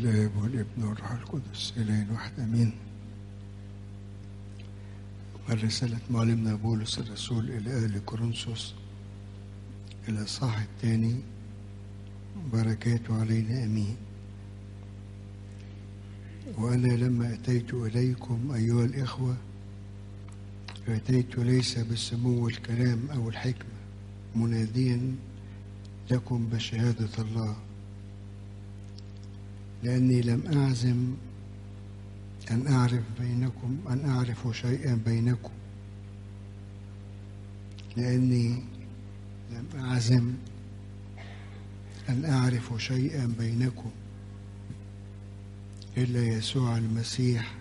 الاب والابن والروح القدس الين واحد امين من رسالة معلمنا بولس الرسول إلى أهل كورنثوس الإصحاح الثاني بركاته علينا أمين وأنا لما أتيت إليكم أيها الإخوة أتيت ليس بسمو الكلام أو الحكمة مناديا لكم بشهادة الله لأني لم أعزم أن أعرف بينكم أن أعرف شيئا بينكم لأني لم أعزم أن أعرف شيئا بينكم إلا يسوع المسيح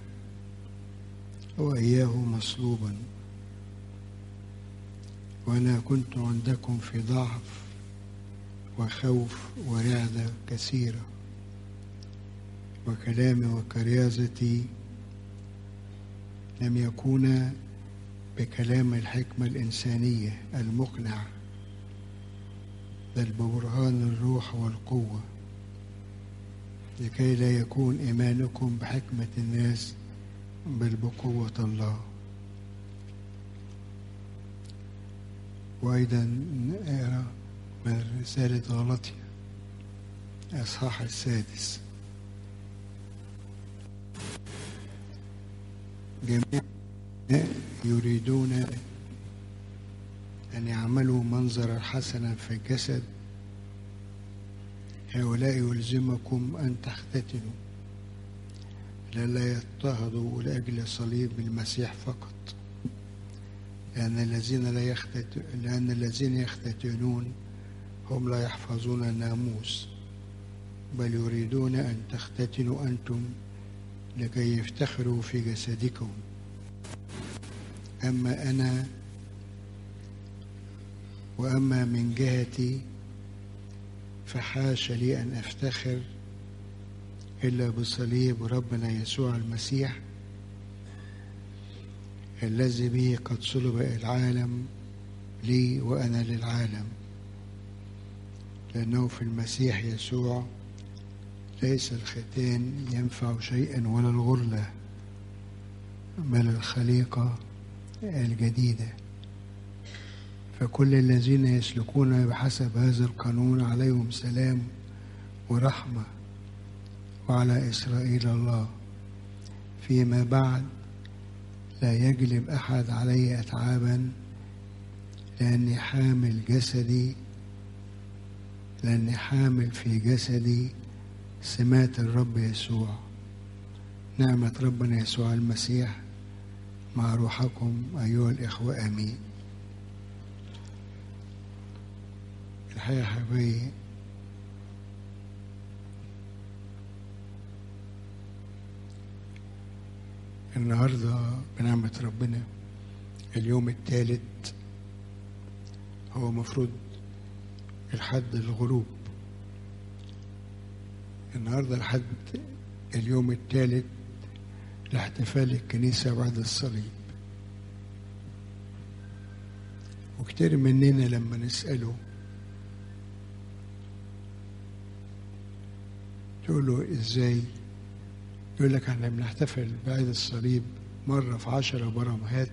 وإياه مصلوبا وأنا كنت عندكم في ضعف وخوف ورعدة كثيرة وكلامي وكريازتي لم يكونا بكلام الحكمة الإنسانية المقنع بل ببرهان الروح والقوة لكي لا يكون إيمانكم بحكمة الناس بل بقوة الله وأيضا نقرأ من رسالة غلطية الإصحاح السادس جميع يريدون أن يعملوا منظرا حسنا في الجسد هؤلاء يلزمكم أن تختتنوا لئلا يضطهدوا لأجل صليب المسيح فقط لأن الذين لا يختت... لأن الذين يختتنون هم لا يحفظون الناموس بل يريدون أن تختتنوا أنتم لكي يفتخروا في جسدكم أما أنا وأما من جهتي فحاش لي أن أفتخر إلا بصليب ربنا يسوع المسيح الذي به قد صلب العالم لي وأنا للعالم لأنه في المسيح يسوع ليس الختان ينفع شيئا ولا الغرلة بل الخليقة الجديدة فكل الذين يسلكون بحسب هذا القانون عليهم سلام ورحمة وعلى إسرائيل الله فيما بعد لا يجلب أحد علي أتعابا لأني حامل جسدي لأني حامل في جسدي سمات الرب يسوع نعمة ربنا يسوع المسيح مع روحكم أيها الإخوة آمين الحقيقة حبايبي النهاردة بنعمة ربنا اليوم الثالث هو مفروض الحد الغروب النهاردة الحد اليوم الثالث لاحتفال الكنيسة بعد الصليب وكتير مننا لما نسأله تقول له ازاي يقول لك احنا بنحتفل بعيد الصليب مرة في عشرة برمهات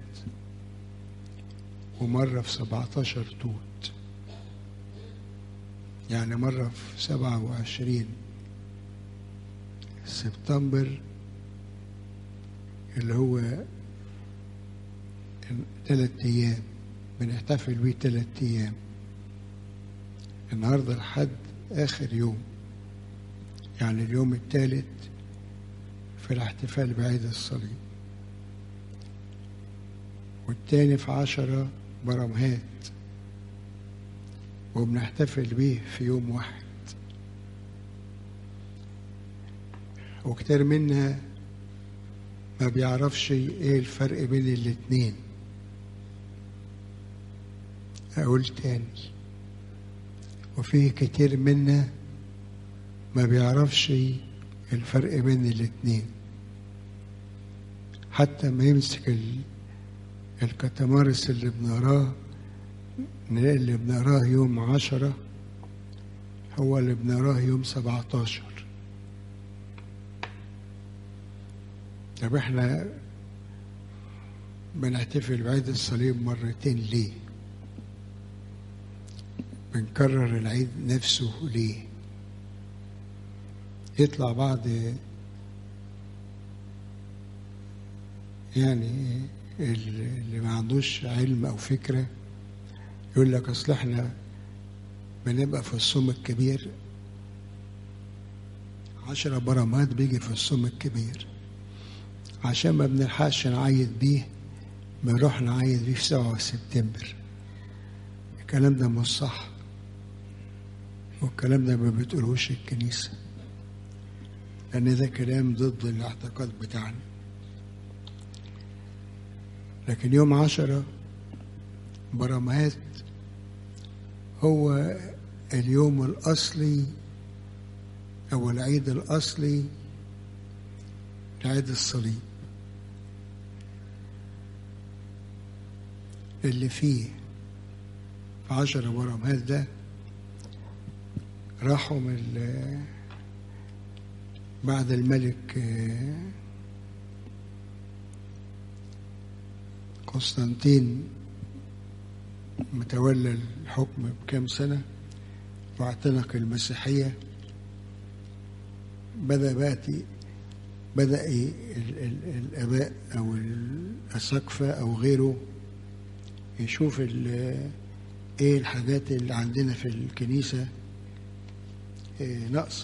ومرة في سبعتاشر توت يعني مرة في سبعة وعشرين سبتمبر اللي هو ثلاث أيام بنحتفل بيه ثلاث أيام النهاردة الحد آخر يوم يعني اليوم الثالث في الاحتفال بعيد الصليب والتاني في عشرة برمهات وبنحتفل بيه في يوم واحد وكتير منا ما بيعرفش ايه الفرق بين الاتنين اقول تاني وفي كتير منا ما بيعرفش الفرق بين الاتنين حتى ما يمسك ال... الكتمارس اللي بنقراه نلاقي اللي بنقراه يوم عشرة هو اللي بنقراه يوم سبعتاشر طب احنا بنحتفل بعيد الصليب مرتين ليه بنكرر العيد نفسه ليه يطلع بعض يعني اللي ما عندوش علم او فكره يقول لك اصل احنا بنبقى في الصوم الكبير عشرة برامات بيجي في الصوم الكبير عشان ما بنلحقش نعيد بيه بنروح نعيد بيه في سبعة سبتمبر الكلام ده مش صح والكلام ده ما بتقولوش الكنيسة لأن ده كلام ضد الاعتقاد بتاعنا لكن يوم عشرة برامات هو اليوم الأصلي أو العيد الأصلي لعيد الصليب اللي فيه في عشرة برامات ده راحوا من بعد الملك قسطنطين متولى الحكم بكام سنة واعتنق المسيحية بدأ باتي بدأ ال ال الآباء أو الأساقفة أو غيره يشوف إيه الحاجات اللي عندنا في الكنيسة إيه ناقصة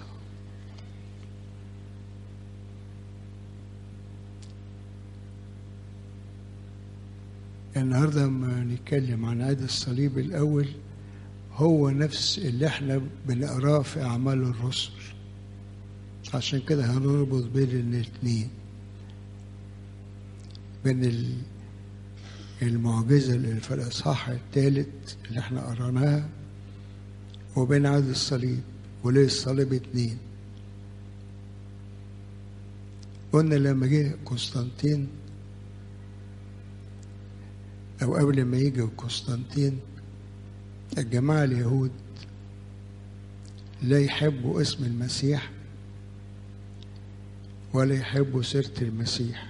النهارده لما نتكلم عن عيد الصليب الأول هو نفس اللي احنا بنقراه في أعمال الرسل عشان كده هنربط بين الاثنين بين المعجزة اللي في الإصحاح الثالث اللي احنا قرأناها وبين عيد الصليب وليه الصليب اتنين قلنا لما جه قسطنطين أو قبل ما يجي قسطنطين الجماعة اليهود لا يحبوا اسم المسيح ولا يحبوا سيرة المسيح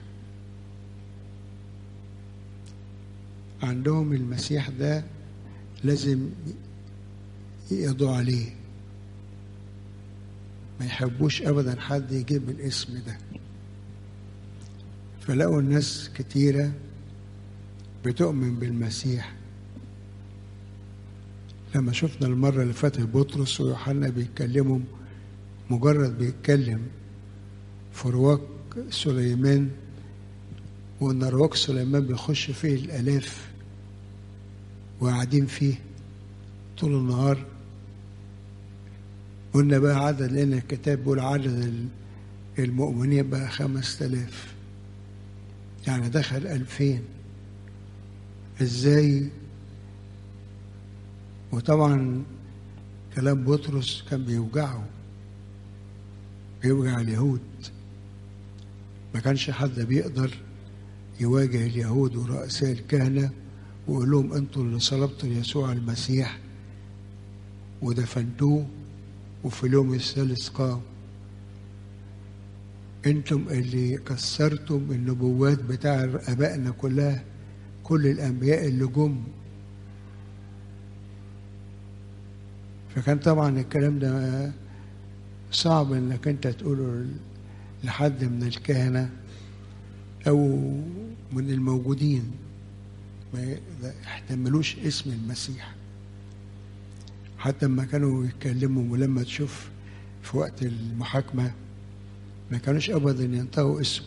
عندهم المسيح ده لازم يقضوا عليه ما يحبوش ابدا حد يجيب الاسم ده فلقوا الناس كتيره بتؤمن بالمسيح لما شفنا المره اللي فاتت بطرس ويوحنا بيتكلموا مجرد بيتكلم في رواق سليمان وان رواق سليمان بيخش فيه الالاف وقاعدين فيه طول النهار قلنا بقى عدد لأن الكتاب بيقول عدد المؤمنين بقى خمس تلاف يعني دخل ألفين إزاي وطبعا كلام بطرس كان بيوجعه بيوجع اليهود ما كانش حد بيقدر يواجه اليهود ورؤساء الكهنة ويقول لهم انتوا اللي صلبتوا يسوع المسيح ودفنتوه وفي اليوم الثالث قام انتم اللي كسرتم النبوات بتاع ابائنا كلها كل الانبياء اللي جم فكان طبعا الكلام ده صعب انك انت تقوله لحد من الكهنه او من الموجودين ما يحتملوش اسم المسيح حتى لما كانوا يتكلموا ولما تشوف في وقت المحاكمة ما كانوش أبدا ينطقوا اسمه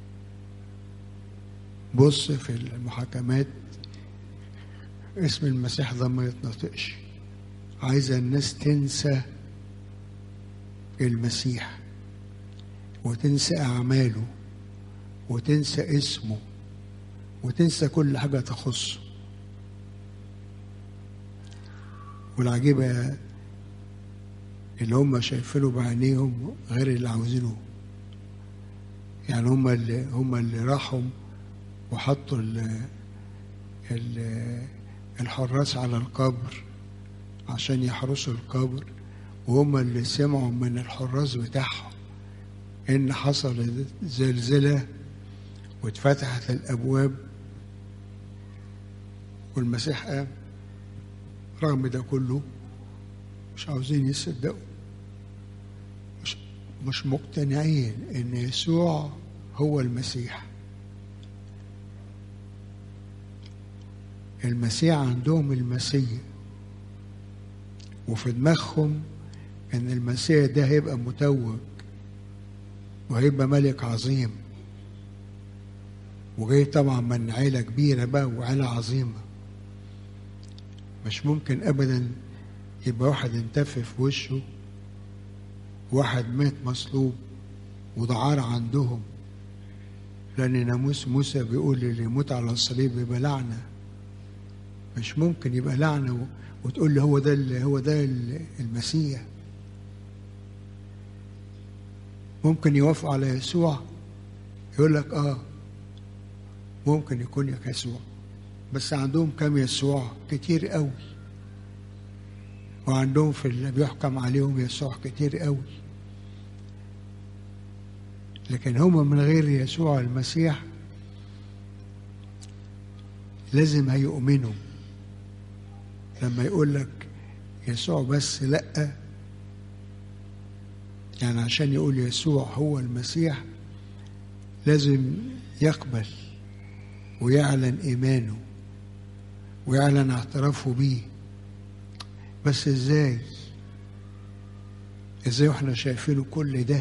بص في المحاكمات اسم المسيح ده ما يتنطقش عايزة الناس تنسى المسيح وتنسى أعماله وتنسى اسمه وتنسى كل حاجة تخصه والعجيبة اللي هم شايفينه بعينيهم غير اللي عاوزينه يعني هم اللي هم اللي راحوا وحطوا ال ال الحراس على القبر عشان يحرسوا القبر وهم اللي سمعوا من الحراس بتاعهم ان حصل زلزله واتفتحت الأبواب والمسيح قام رغم ده كله مش عاوزين يصدقوا مش مش مقتنعين ان يسوع هو المسيح المسيح عندهم المسيح وفي دماغهم ان المسيح ده هيبقى متوج وهيبقى ملك عظيم وجاي طبعا من عيلة كبيرة بقى وعيلة عظيمة مش ممكن أبدا يبقى واحد انتف في وشه واحد مات مصلوب ودعارة عندهم لأن ناموس موسى بيقول اللي يموت على الصليب يبقى لعنة مش ممكن يبقى لعنة وتقول لي هو ده هو ده المسيح ممكن يوافق على يسوع يقول لك اه ممكن يكون يسوع بس عندهم كم يسوع كتير قوي وعندهم في اللي بيحكم عليهم يسوع كتير قوي لكن هم من غير يسوع المسيح لازم هيؤمنوا لما يقول لك يسوع بس لأ يعني عشان يقول يسوع هو المسيح لازم يقبل ويعلن إيمانه ويعلن اعترافه بيه بس ازاي ازاي واحنا شايفينه كل ده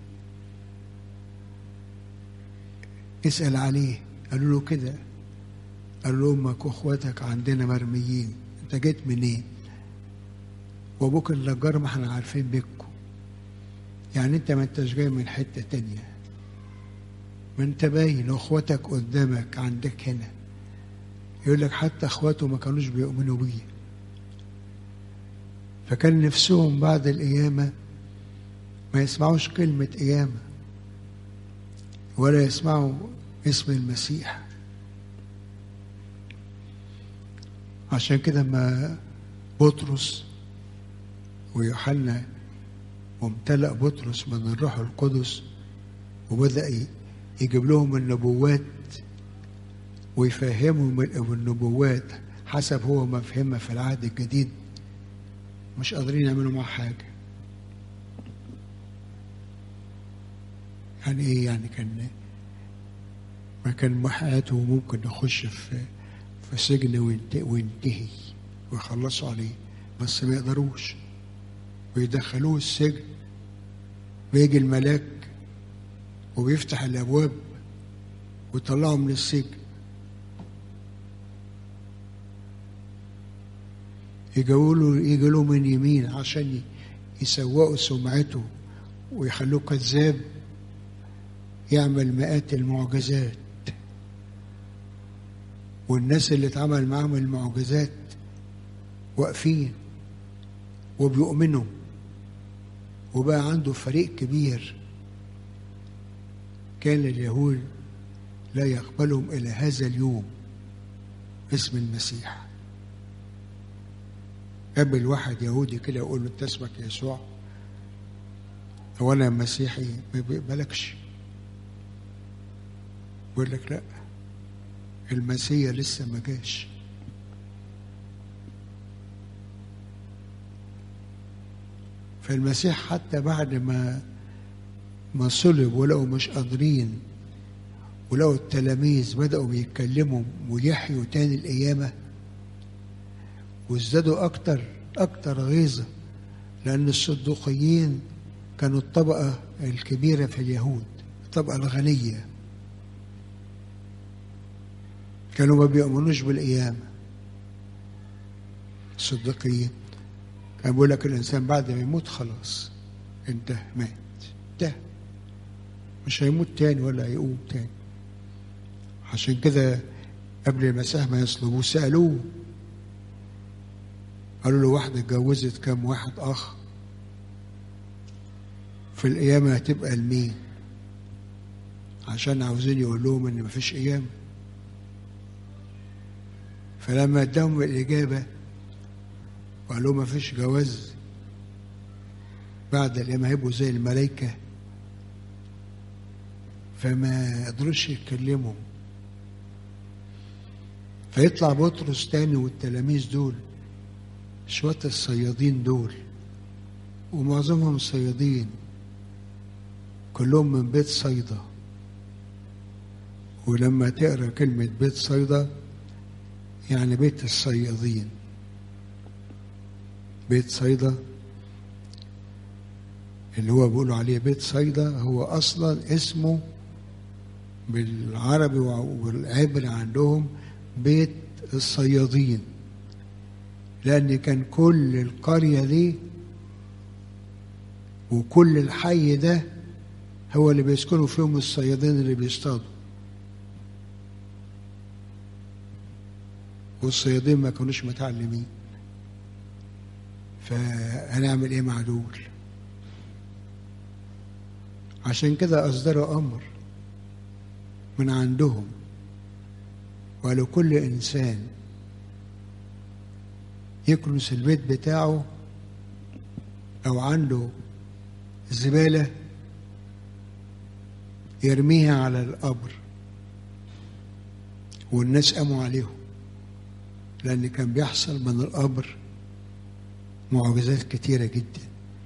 اسأل عليه قالوا له كده قال له امك واخواتك عندنا مرميين انت جيت منين وابوك النجار ما احنا عارفين بيكم يعني انت ما انتش جاي من حته تانية ما انت باين واخواتك قدامك عندك هنا يقول لك حتى اخواته ما كانوش بيؤمنوا بيه فكان نفسهم بعد القيامة ما يسمعوش كلمة قيامة ولا يسمعوا اسم المسيح عشان كده ما بطرس ويوحنا وامتلأ بطرس من الروح القدس وبدأ يجيب لهم النبوات ويفهمهم النبوات حسب هو ما فهمها في العهد الجديد مش قادرين يعملوا معاه حاجة يعني ايه يعني كان ما كان حياته ممكن يخش في في سجن وينتهي ويخلصوا عليه بس ما يقدروش ويدخلوه السجن ويجي الملاك وبيفتح الابواب ويطلعه من السجن يجوا له يجي له من يمين عشان يسوقوا سمعته ويخلوه كذاب يعمل مئات المعجزات والناس اللي اتعمل معاهم المعجزات واقفين وبيؤمنوا وبقى عنده فريق كبير كان اليهود لا يقبلهم الى هذا اليوم اسم المسيح قابل واحد يهودي كده يقول له انت اسمك يسوع هو انا مسيحي ما بيقبلكش يقول لك لا المسيح لسه ما جاش فالمسيح حتى بعد ما ما صلب ولقوا مش قادرين ولقوا التلاميذ بدأوا بيتكلموا ويحيوا تاني القيامة وازدادوا أكتر أكتر غيظة لأن الصدوقيين كانوا الطبقة الكبيرة في اليهود الطبقة الغنية كانوا ما بيؤمنوش بالقيامة الصديقيين كان بيقول لك الإنسان بعد ما يموت خلاص انتهى مات انتهى مش هيموت تاني ولا هيقوم تاني عشان كده قبل المسيح ما يصلبوه سألوه قالوا له واحدة اتجوزت كام واحد أخ في القيامة هتبقى لمين عشان عاوزين يقول لهم إن مفيش قيامة فلما اداهم الإجابة وقال لهم مفيش جواز بعد القيامة هيبقوا زي الملائكة فما قدروش يتكلموا فيطلع بطرس تاني والتلاميذ دول شوية الصيادين دول ومعظمهم صيادين كلهم من بيت صيدا ولما تقرا كلمة بيت صيدا يعني بيت الصيادين بيت صيدا اللي هو بيقولوا عليه بيت صيدا هو اصلا اسمه بالعربي والعبري عندهم بيت الصيادين لان كان كل القريه دي وكل الحي ده هو اللي بيسكنوا فيهم الصيادين اللي بيصطادوا والصيادين ما كانوش متعلمين فهنعمل ايه مع دول عشان كده اصدروا امر من عندهم وقالوا كل انسان يكنس البيت بتاعه او عنده زباله يرميها على القبر والناس قاموا عليهم لأن كان بيحصل من القبر معجزات كتيرة جدا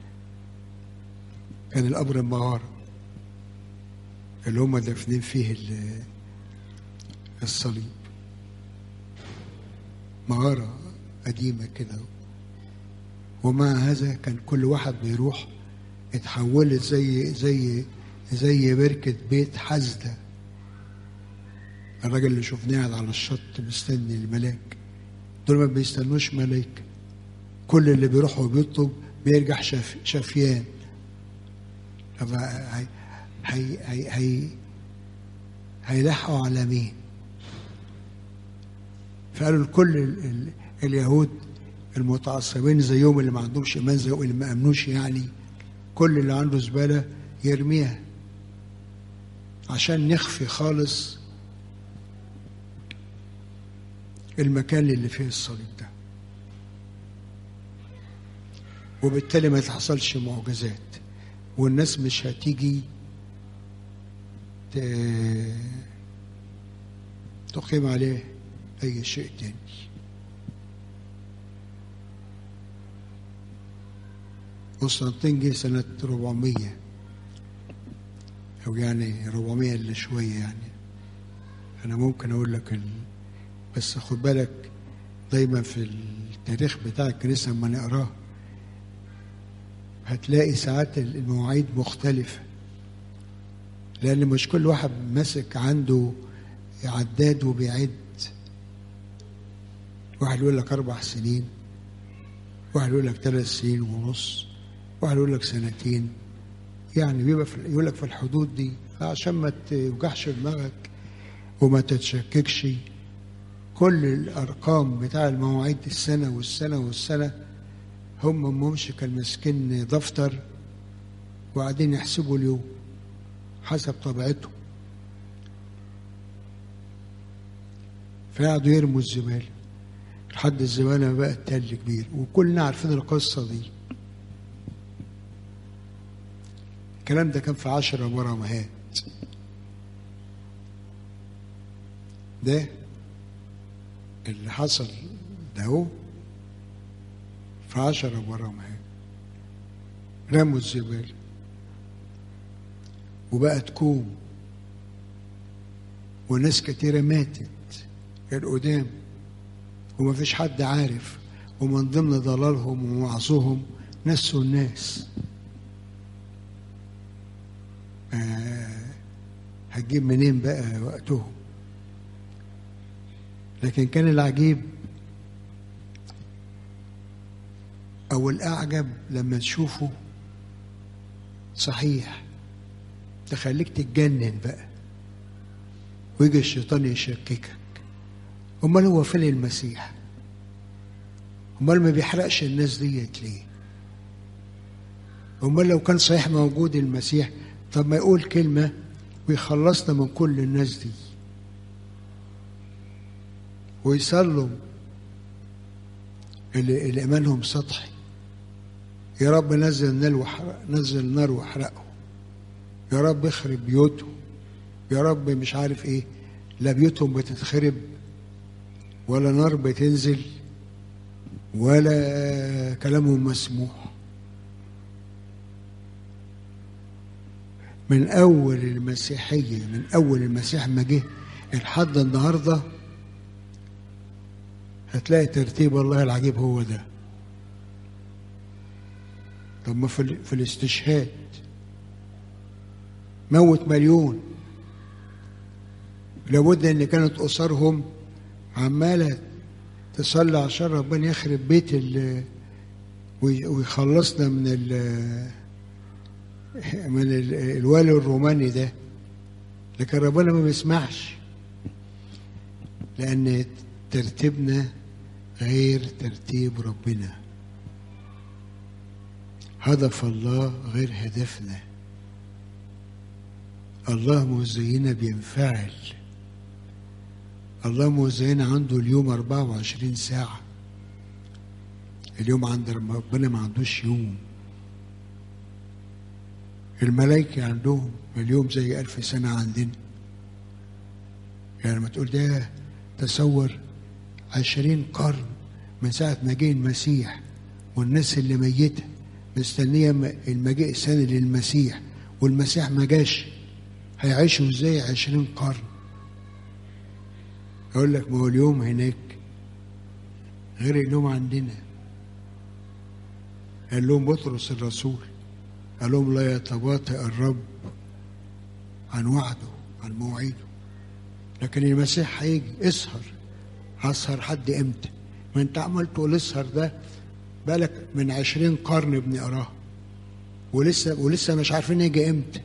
كان القبر المغارة اللي هم دافنين فيه الصليب مغارة قديمة كده ومع هذا كان كل واحد بيروح اتحولت زي زي زي بركة بيت حزدة الراجل اللي شفناه قاعد على الشط مستني الملاك دول ما بيستنوش ملايكة كل اللي بيروح وبيطلب بيرجع شف شفيان طب هي هي هي هي هيلحقوا على مين؟ فقالوا لكل ال ال اليهود المتعصبين زيهم اللي ما عندهمش ايمان زيهم اللي ما امنوش يعني كل اللي عنده زباله يرميها عشان نخفي خالص المكان اللي فيه الصليب ده وبالتالي ما تحصلش معجزات والناس مش هتيجي تقيم عليه أي شيء تاني قسطنطين جه سنة 400 أو يعني 400 إلا شوية يعني أنا ممكن أقول لك ال... بس خد بالك دايما في التاريخ بتاع الكنيسة لما نقراه هتلاقي ساعات المواعيد مختلفة لأن مش كل واحد ماسك عنده عداد وبيعد واحد يقول لك أربع سنين واحد يقول لك ثلاث سنين ونص واحد يقول لك سنتين يعني بيبقى في يقول لك في الحدود دي عشان ما توجعش دماغك وما تتشككش كل الارقام بتاع المواعيد السنه والسنه والسنه هم ممشي كان ماسكين دفتر وقاعدين يحسبوا اليوم حسب طبيعتهم فقعدوا يرموا الزباله لحد الزباله ما بقت تل كبير وكلنا عارفين القصه دي الكلام ده كان في عشرة برمهات ده اللي حصل ده هو في عشرة برمهات رموا الزبالة وبقت كوم وناس كتيرة ماتت القدام وما فيش حد عارف ومن ضمن ضلالهم ووعظهم نسوا الناس آه هتجيب منين بقى وقتهم لكن كان العجيب او الاعجب لما تشوفه صحيح تخليك تتجنن بقى ويجي الشيطان يشككك امال هو فين المسيح امال ما بيحرقش الناس ديت ليه امال لو كان صحيح موجود المسيح طب ما يقول كلمة ويخلصنا من كل الناس دي ويصلوا اللي, اللي إيمانهم سطحي يا رب نزل نار واحرق نزل نار واحرقه يا رب اخرب بيوتهم يا رب مش عارف ايه لا بيوتهم بتتخرب ولا نار بتنزل ولا كلامهم مسموح من اول المسيحيه من اول المسيح ما جه لحد النهارده هتلاقي ترتيب الله العجيب هو ده طب ما في, في الاستشهاد موت مليون لابد ان كانت اسرهم عماله تصلي عشان ربنا يخرب بيت ال ويخلصنا من ال من ال الوالي الروماني ده لكن ربنا ما بيسمعش لان ترتيبنا غير ترتيب ربنا هدف الله غير هدفنا الله موزينا بينفعل الله موزينا عنده اليوم 24 ساعة اليوم عند ربنا ما عندوش يوم الملائكة عندهم اليوم زي ألف سنة عندنا يعني ما تقول ده تصور عشرين قرن من ساعة ما جه المسيح والناس اللي ميتة مستنية المجيء الثاني للمسيح والمسيح ما جاش هيعيشوا ازاي عشرين قرن أقول لك ما هو اليوم هناك غير اليوم عندنا قال لهم بطرس الرسول قال لهم لا يتباطئ الرب عن وعده عن مواعيده لكن المسيح هيجي اسهر هسهر لحد امتى ما انت عمال تقول اسهر ده بالك من عشرين قرن بنقراه ولسه ولسه مش عارفين يجي امتى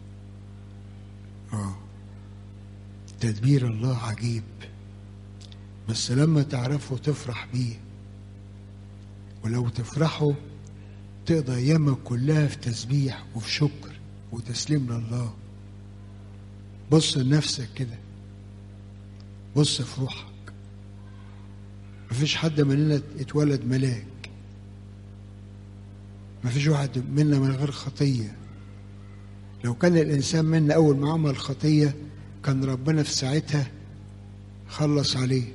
اه تدبير الله عجيب بس لما تعرفه تفرح بيه ولو تفرحوا تقضي ايامك كلها في تسبيح وفي شكر وتسليم لله بص لنفسك كده بص في روحك مفيش حد مننا اتولد ملاك مفيش واحد منا من غير خطية لو كان الإنسان منا أول ما عمل خطية كان ربنا في ساعتها خلص عليه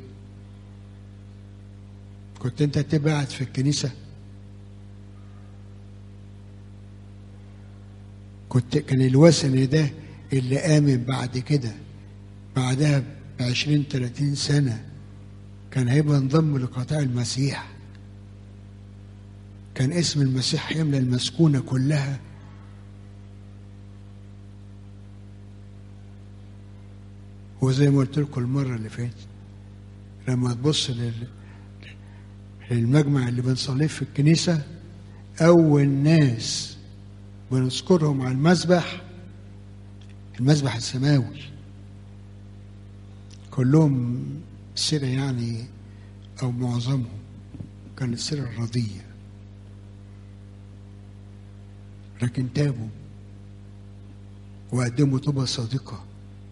كنت انت تبقى قاعد في الكنيسة كنت كان الوثني ده اللي آمن بعد كده بعدها بعشرين تلاتين سنة كان هيبقى انضم لقطاع المسيح كان اسم المسيح يملى المسكونة كلها وزي ما قلت لكم المرة اللي فاتت لما تبص لل... للمجمع اللي بنصليه في الكنيسة أول ناس بنذكرهم على المسبح المسبح السماوي كلهم سيرة يعني أو معظمهم كانت سيرة رضية لكن تابوا وقدموا توبة صادقة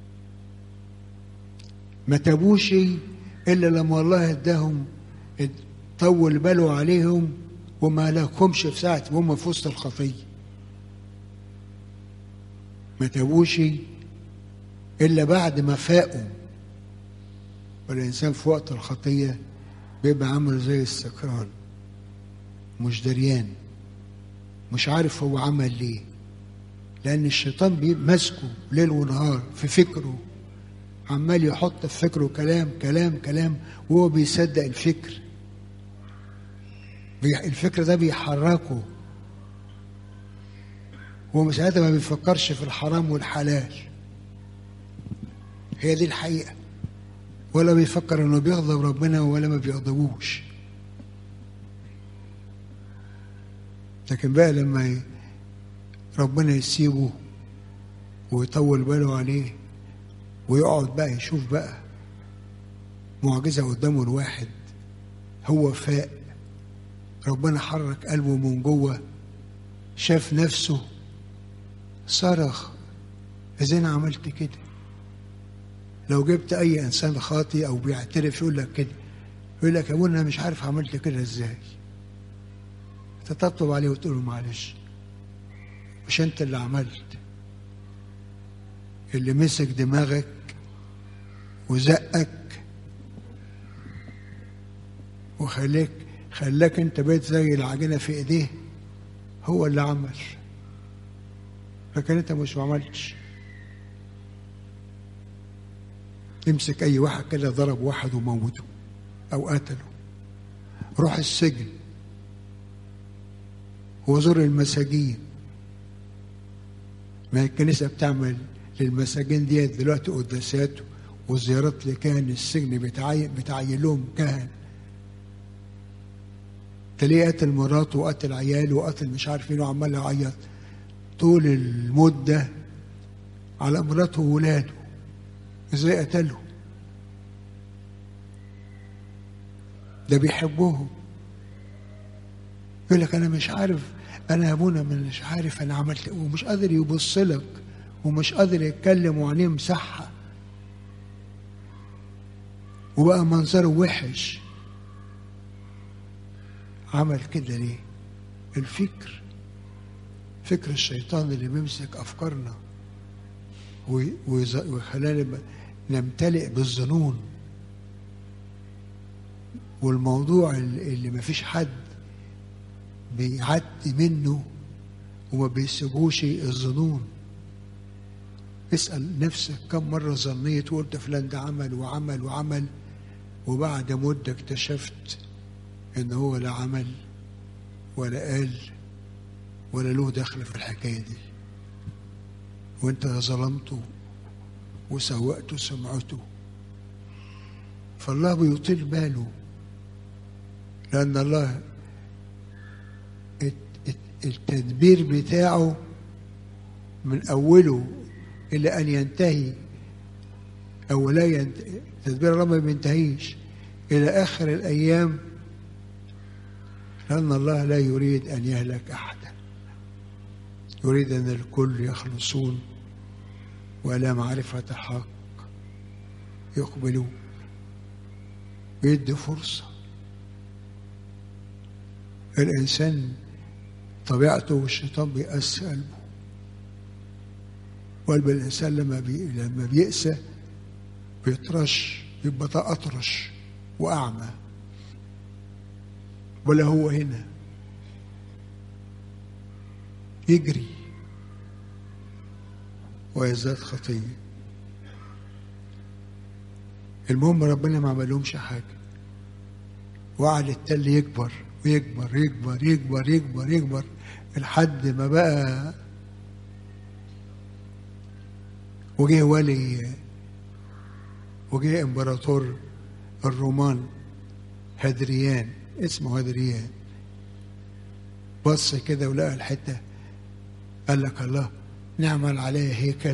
ما تابوش إلا لما الله اداهم طول باله عليهم وما لهمش في ساعة وهم في وسط الخطية ما تابوش إلا بعد ما فاقوا والإنسان في وقت الخطية بيبقى عامل زي السكران مش دريان مش عارف هو عمل ليه لأن الشيطان ماسكه ليل ونهار في فكره عمال يحط في فكره كلام كلام كلام وهو بيصدق الفكر الفكر ده بيحركه هو ساعتها ما بيفكرش في الحرام والحلال هي دي الحقيقة ولا بيفكر انه بيغضب ربنا ولا ما بيغضبوش لكن بقى لما ربنا يسيبه ويطول باله عليه ويقعد بقى يشوف بقى معجزة قدامه الواحد هو فاق ربنا حرك قلبه من جوه شاف نفسه صرخ ازاي انا عملت كده لو جبت اي انسان خاطي او بيعترف يقول لك كده يقول لك يا ابونا مش عارف عملت كده ازاي تطبطب عليه وتقول له معلش مش انت اللي عملت اللي مسك دماغك وزقك وخليك خلاك انت بقيت زي العجينه في ايديه هو اللي عمل لكن انت مش ما عملتش امسك اي واحد كده ضرب واحد وموته او قتله روح السجن وزور المساجين ما هي الكنيسه بتعمل للمساجين ديت دلوقتي قداسات وزيارات لكاهن السجن بتعين بتعين لهم كهن تلاقيه قتل مراته وقتل عياله وقتل مش عارف مين وعمال يعيط طول المده على مراته وولاده ازاي قتلهم ده بيحبوهم يقول لك انا مش عارف انا يا ابونا مش عارف انا عملت ايه ومش قادر يبص لك ومش قادر يتكلم وعينيه مسحه وبقى منظره وحش عمل كده ليه الفكر فكر الشيطان اللي بيمسك افكارنا ويخلينا نمتلئ بالظنون والموضوع اللي ما فيش حد بيعدي منه وما بيسيبوش الظنون اسأل نفسك كم مرة ظنيت وقلت فلان ده عمل وعمل وعمل وبعد مدة اكتشفت ان هو لا عمل ولا قال ولا له دخل في الحكاية دي وانت ظلمته وسوأت سمعته فالله بيطيل باله لأن الله التدبير بتاعه من أوله إلى أن ينتهي أو لا ينتهي تدبير الله ما بينتهيش إلى آخر الأيام لأن الله لا يريد أن يهلك أحدا يريد أن الكل يخلصون ولا معرفة حق يقبلون بيدي فرصة الإنسان طبيعته والشيطان بيقسي قلبه وقلب الإنسان لما بي... لما بيأسى بيطرش يبقى أطرش وأعمى ولا هو هنا يجري ويزداد خطية المهم ربنا ما عملهمش حاجة وقعد التل يكبر ويكبر يكبر يكبر يكبر يكبر لحد ما بقى وجه ولي وجه امبراطور الرومان هدريان اسمه هدريان بص كده ولقى الحته قال لك الله نعمل عليه هيكل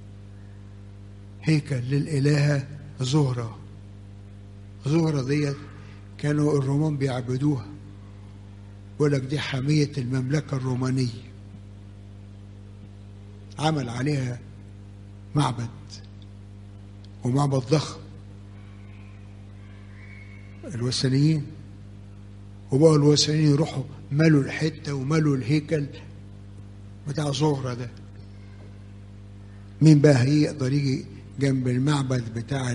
هيكل للإلهة زهرة زهرة ديت كانوا الرومان بيعبدوها يقول لك دي حمية المملكة الرومانية عمل عليها معبد ومعبد ضخم الوثنيين وبقوا الوثنيين يروحوا ملوا الحتة وملوا الهيكل بتاع زهرة ده مين بقى هيقدر يجي جنب المعبد بتاع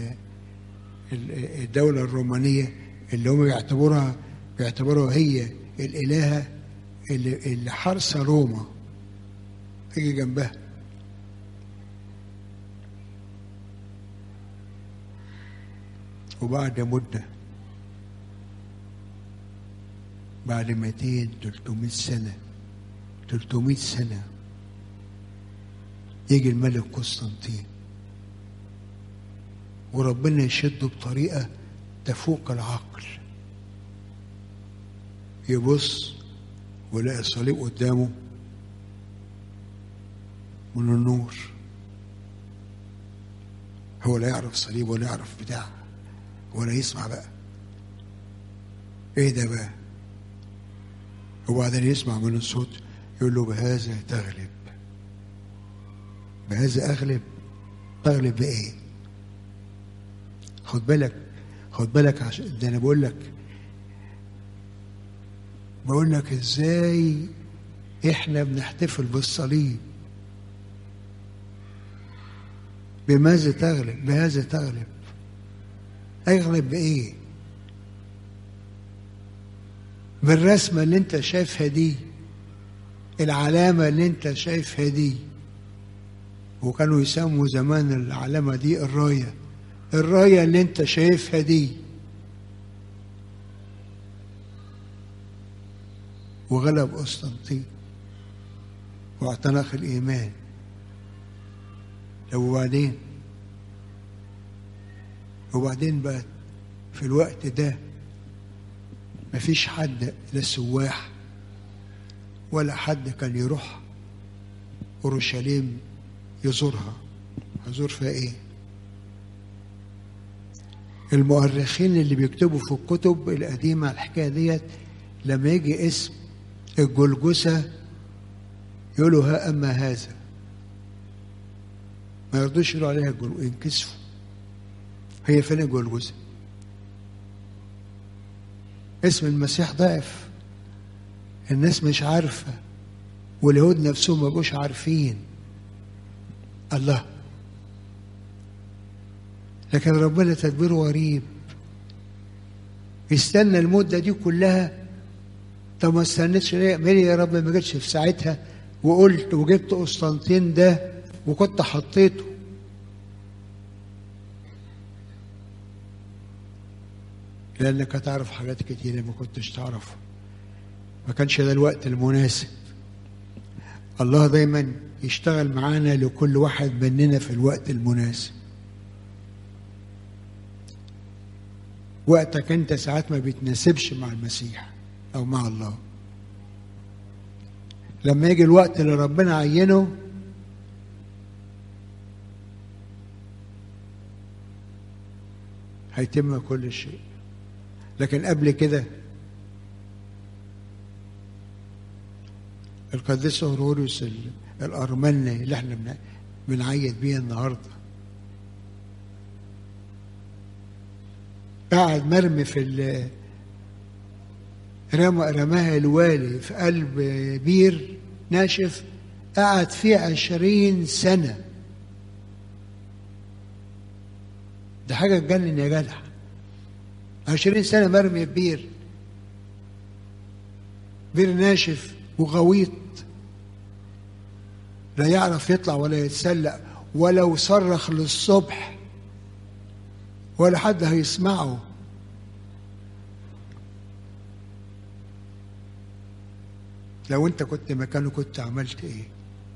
الدولة الرومانية اللي هم بيعتبروها بيعتبروها هي الإلهة اللي, اللي حارسة روما يجي جنبها وبعد مدة بعد 200 300 سنة 300 سنة يجي الملك قسطنطين وربنا يشده بطريقة تفوق العقل يبص ويلاقي الصليب قدامه من النور هو لا يعرف صليب ولا يعرف بتاع ولا يسمع بقى ايه ده بقى وبعدين يسمع من الصوت يقول له بهذا تغلب بهذا اغلب تغلب بايه خد بالك خد بالك عشان ده انا بقول لك بقول لك ازاي احنا بنحتفل بالصليب بماذا تغلب بهذا تغلب اغلب بايه بالرسمه اللي انت شايفها دي العلامه اللي انت شايفها دي وكانوا يسموا زمان العلامه دي الرايه الرايه اللي انت شايفها دي وغلب قسطنطين واعتنق الايمان طب وبعدين وبعدين بقى في الوقت ده مفيش حد لا سواح ولا حد كان يروح اورشليم يزورها هزور فيها ايه المؤرخين اللي بيكتبوا في الكتب القديمة الحكاية ديت لما يجي اسم الجلجسة يقولوا ها أما هذا ما يرضوش يقولوا عليها الجل... ينكسفوا هي فين الجلجسة اسم المسيح ضعف الناس مش عارفة واليهود نفسهم ما بقوش عارفين الله لكن ربنا تدبيره غريب يستنى المدة دي كلها طب ما استنيتش ليه مالي يا رب ما جتش في ساعتها وقلت وجبت قسطنطين ده وكنت حطيته لانك هتعرف حاجات كتيره ما كنتش تعرفها ما كانش ده الوقت المناسب الله دايما يشتغل معانا لكل واحد مننا في الوقت المناسب وقتك انت ساعات ما بيتناسبش مع المسيح او مع الله لما يجي الوقت اللي ربنا عينه هيتم كل شيء لكن قبل كده القديس اوروريوس الارمني اللي احنا بنعيد بيه النهارده قاعد مرمي في ال رمى رماها الوالي في قلب بير ناشف قعد فيه عشرين سنة ده حاجة تجنن يا جدع عشرين سنة مرمي في بير بير ناشف وغويط لا يعرف يطلع ولا يتسلق ولو صرخ للصبح ولا حد هيسمعه لو انت كنت مكانه كنت عملت ايه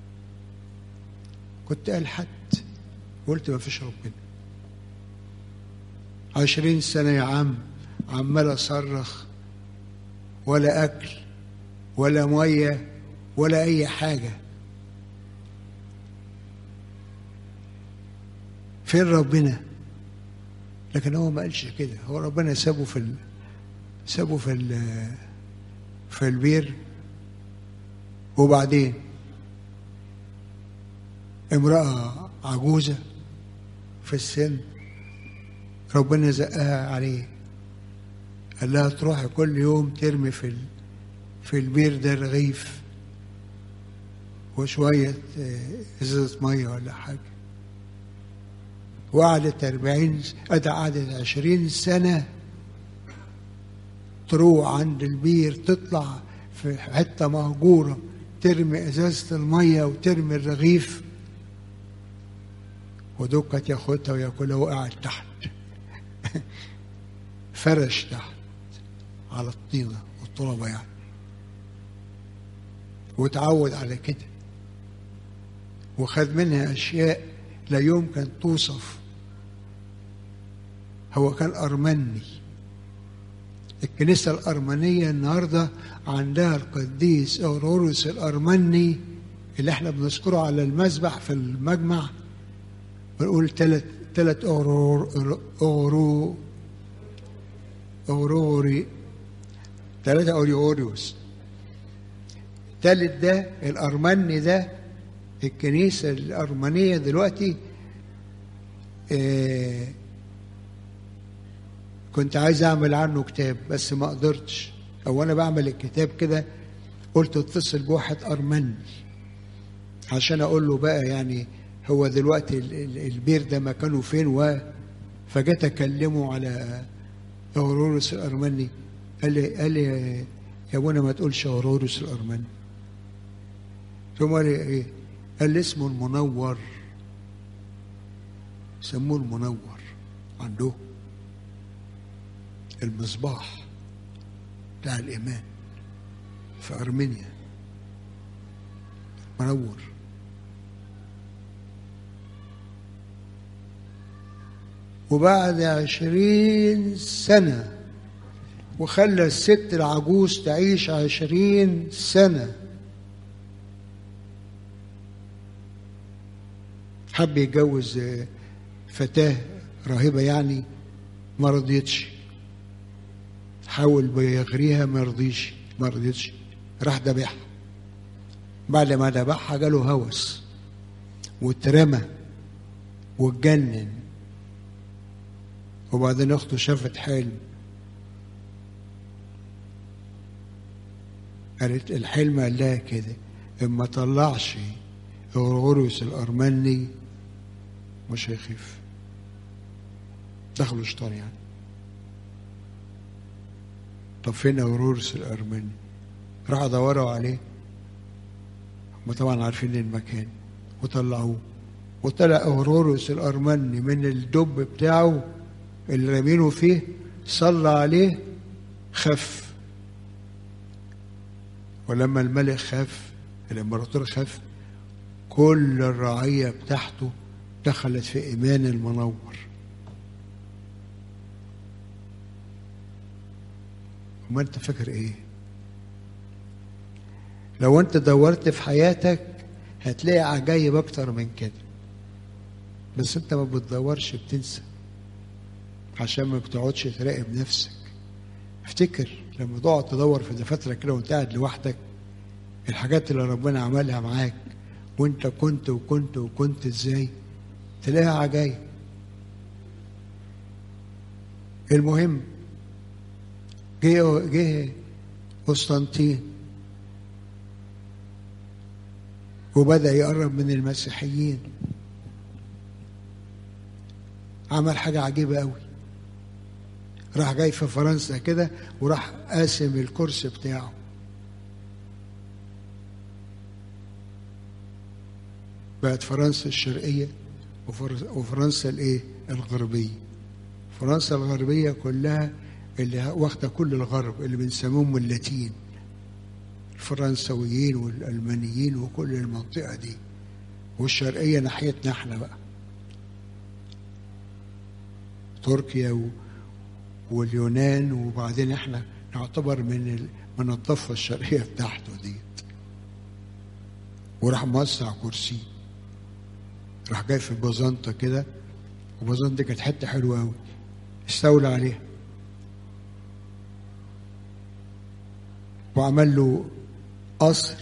كنت ألحت قلت ما فيش ربنا عشرين سنة يا عم عمال أصرخ ولا أكل ولا مية ولا أي حاجة فين ربنا لكن هو ما قالش كده هو ربنا سابه في ال... سابه في ال... في البير وبعدين امرأة عجوزة في السن ربنا زقها عليه قال لها تروحي كل يوم ترمي في ال... في البير ده رغيف وشوية ازازة مية ولا حاجة وقعدت أربعين أدى قعدت عشرين سنة تروح عند البير تطلع في حتة مهجورة ترمي ازازه الميه وترمي الرغيف ودكت ياخدها وياكلها وقعد تحت فرش تحت على الطينه والطلبه يعني وتعود على كده وخد منها اشياء لا يمكن توصف هو كان ارمني الكنيسة الأرمنية النهاردة عندها القديس أوروريوس الأرمني اللي احنا بنذكره على المذبح في المجمع بنقول ثلاث ثلاث أورور أورو أوروري ثلاثة أوريوريوس الثالث ده الأرمني ده الكنيسة الأرمنية دلوقتي اه كنت عايز اعمل عنه كتاب بس ما قدرتش او انا بعمل الكتاب كده قلت اتصل بواحد ارمني عشان اقول له بقى يعني هو دلوقتي ال- ال- البير ده مكانه فين و فجيت اكلمه على اورورس الارمني قال لي قال لي يا ابونا ما تقولش اورورس الارمني ثم قال لي ايه قال لي اسمه المنور سموه المنور عنده المصباح بتاع الإيمان في أرمينيا منور وبعد عشرين سنة وخلى الست العجوز تعيش عشرين سنة حب يتجوز آه، فتاة راهبة يعني ما رضيتش حاول بيغريها ما رضيش ما رضيتش راح ذبحها بعد ما ذبحها جاله هوس واترمى واتجنن وبعدين اخته شافت حلم قالت الحلم قال لها كده اما طلعش غرغوريوس الارمني مش هيخف دخلوا شيطان يعني طب فين اورورس الارمني راحوا دوروا عليه هم طبعا عارفين المكان وطلعوه وطلع اورورس الارمني من الدب بتاعه اللي رامينه فيه صلى عليه خف ولما الملك خف الامبراطور خف كل الرعيه بتاعته دخلت في ايمان المنور وما انت فاكر ايه لو انت دورت في حياتك هتلاقي عجايب اكتر من كده بس انت ما بتدورش بتنسى عشان ما بتقعدش تراقب نفسك افتكر لما تقعد تدور في دفاترك كده وانت قاعد لوحدك الحاجات اللي ربنا عملها معاك وانت كنت وكنت وكنت ازاي تلاقيها عجايب المهم جه جه قسطنطين وبدأ يقرب من المسيحيين عمل حاجة عجيبة قوي راح جاي في فرنسا كده وراح قاسم الكرسي بتاعه بقت فرنسا الشرقية وفر- وفرنسا الايه الغربية فرنسا الغربية كلها اللي واخدة كل الغرب اللي بنسميهم اللاتين الفرنسويين والألمانيين وكل المنطقة دي والشرقية ناحيتنا احنا بقى تركيا و... واليونان وبعدين احنا نعتبر من ال... من الضفة الشرقية بتاعته ديت وراح موسع كرسي راح جاي في بازنطة كده وبازنطة دي كانت حتة حلوة أوي استولى عليها وعمل له قصر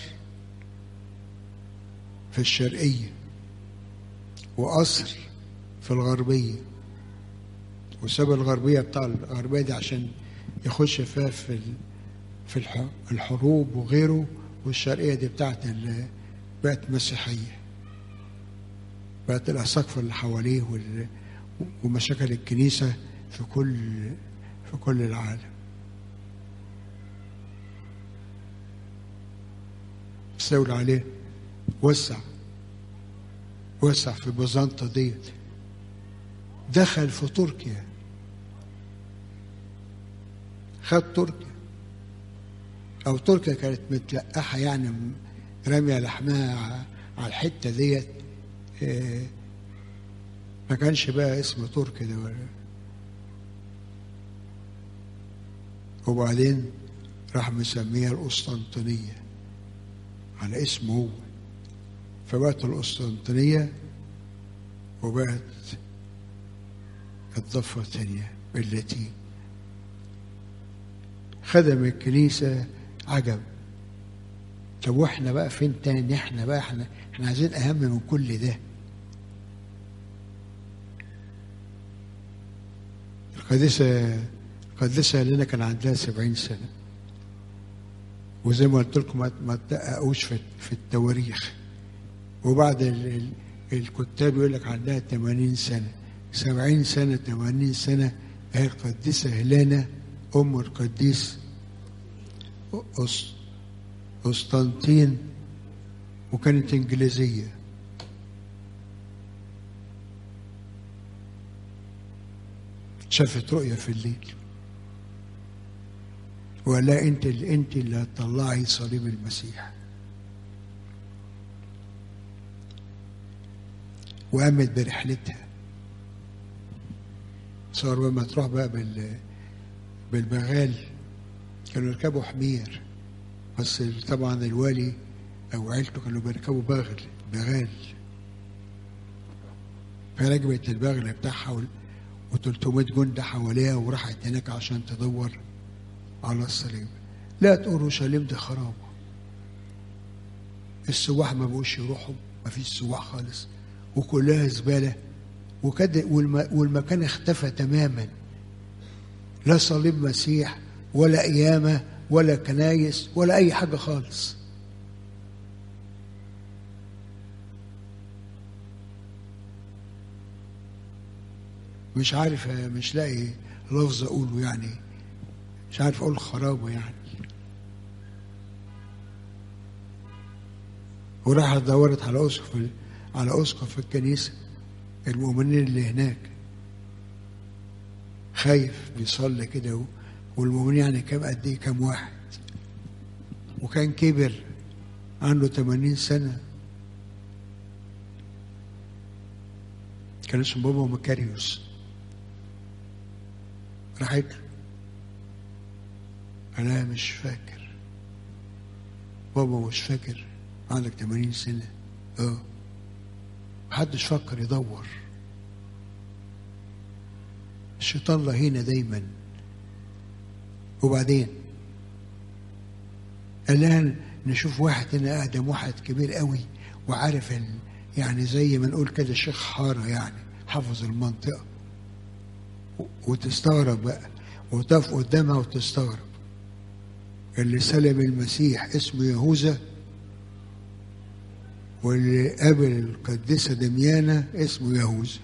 في الشرقية وقصر في الغربية وساب الغربية بتاع الغربية دي عشان يخش فيها في ال- في الح- الحروب وغيره والشرقية دي بتاعت ال- بقت مسيحية بقت الأساقفة اللي حواليه وال- ومشاكل الكنيسة في كل في كل العالم استولى عليه وسع وسع في بيزنطة ديت دخل في تركيا خد تركيا او تركيا كانت متلقحه يعني م- راميه لحمها ع- على الحته ديت آه، ما كانش بقى اسم تركي ده ولا وبعدين راح مسميها القسطنطينيه على اسمه هو فبقت القسطنطينيه وبقت الضفة الثانية باللاتين خدم الكنيسة عجب طب واحنا بقى فين تاني احنا بقى احنا احنا عايزين اهم من كل ده القديسة القديسة لنا كان عندها سبعين سنة وزي ما قلت لكم ما- ما تدققوش في في التواريخ وبعد ال- ال- الكتاب يقول لك عندها 80 سنة 70 سنة 80 سنة هي القديسة هيلانا أم القديس أس- قسطنطين وكانت إنجليزية شافت رؤية في الليل وقال لها انت اللي انت اللي هتطلعي صليب المسيح وقامت برحلتها صار لما تروح بقى بال بالبغال كانوا يركبوا حمير بس طبعا الوالي او عيلته كانوا بيركبوا بغل بغال فركبت البغل بتاعها و300 جندي حواليها وراحت هناك عشان تدور على الصليب لا اورشليم دي خراب السواح ما بقوش يروحوا ما فيش سواح خالص وكلها زباله وكده والم والمكان اختفى تماما لا صليب مسيح ولا قيامه ولا كنايس ولا اي حاجه خالص مش عارف مش لاقي لفظ اقوله يعني مش عارف اقول خرابه يعني وراحت دورت على اسقف على اسقف في الكنيسه المؤمنين اللي هناك خايف بيصلي كده و- والمؤمنين يعني كام قد ايه كام واحد وكان كبر عنده 80 سنه كان اسمه بابا مكاريوس راحت له أنا مش فاكر بابا مش فاكر عندك 80 سنة اه محدش فكر يدور الشيطان لهينا دايما وبعدين قال لها نشوف واحد هنا اقدم واحد كبير قوي وعارف ال... يعني زي ما نقول كده شيخ حاره يعني حافظ المنطقه و- وتستغرب بقى وتقف قدامها وتستغرب اللي سلم المسيح اسمه يهوذا واللي قابل القديسة دميانة اسمه يهوذا